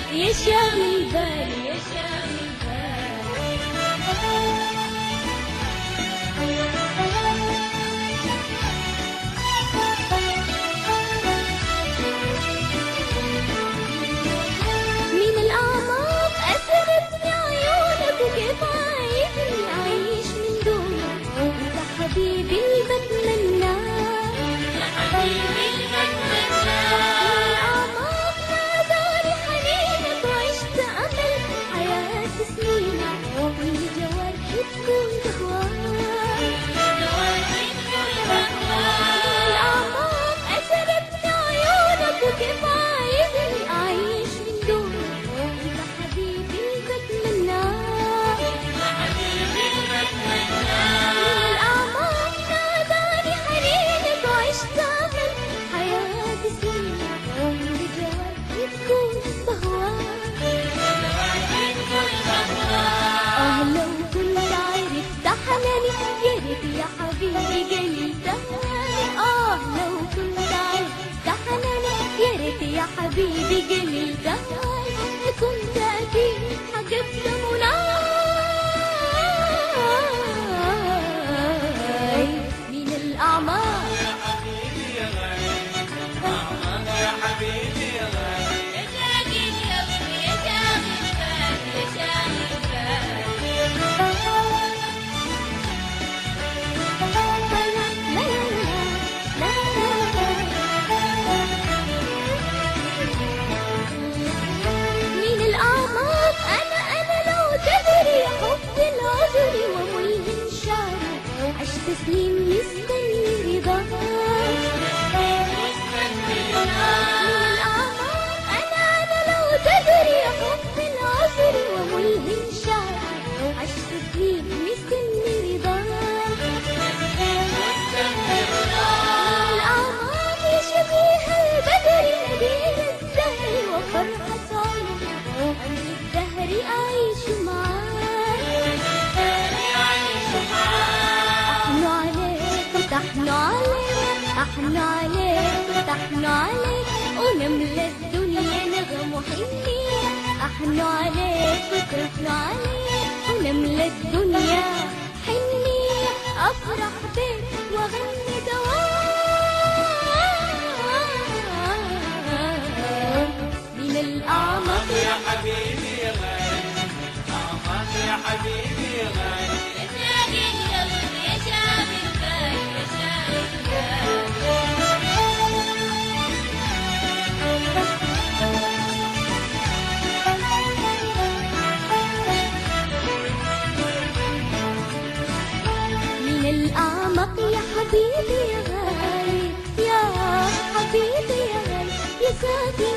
يا شاغل بالي يا شاغل من الأعماق أسرتني عيونك وكيف عايزني أعيش من دونك أنت حبيبي اللي بتمناه حبيبي المتمنى الأعماق ناداني حنينك وعشت أمل حياة سنينك كل جوارحي تكون تهواك جوارحي تكون بهواك الأعماق أسرتني عيونك وكيف عايزني أعيش من دونك أنت حبيبي اللي بتمناه حبيبي المتمنى الأعماق ناداني حنينك وعشت أمل حياة سنينك كل جوارحي تكون بهواك جوارحي تكون بهواك آه لو كنت عرفت حناني يا ريت يا حبيبي جالي زماني آه لو كنت عرفت حناني يا ريت يا حبيبي جالي زماني كنت أكيد حجبت مناي من الأعماق يا حبيبي يا غالي أعماق يا حبيبي يا غالي يا شاغل يا ابني يا شاغل بالي يا شاغل بالي من الأعماق أنا أنا لو تدري حب العذر وملهم شعري عشت سنين مستني رضاك مستني من الأعماق أنا أنا لو تدري حب العذر وملهم شعري عشت سنين مستني رضاك مستني الأعماق يا شبيه البدر نبيل الزهر وفرحة عمري أمر الدهر أعيش معاك يعيش معاك أحن عليك تحن عليك أحن عليك تحن عليك ونملى الدنيا نغم وحنية أحن عليك وتحن عليك ونملى الدنيا حنية أفرح بك وأغني دوام من الأعماق يا حبيبي يا غالي أعماق يا حبيبي يا غالي يا شاغل قلبي يا شاغل بالي يا شاغل من الأعماق يا حبيبي يا غالي يا حبيبي يا غالي يا ساكن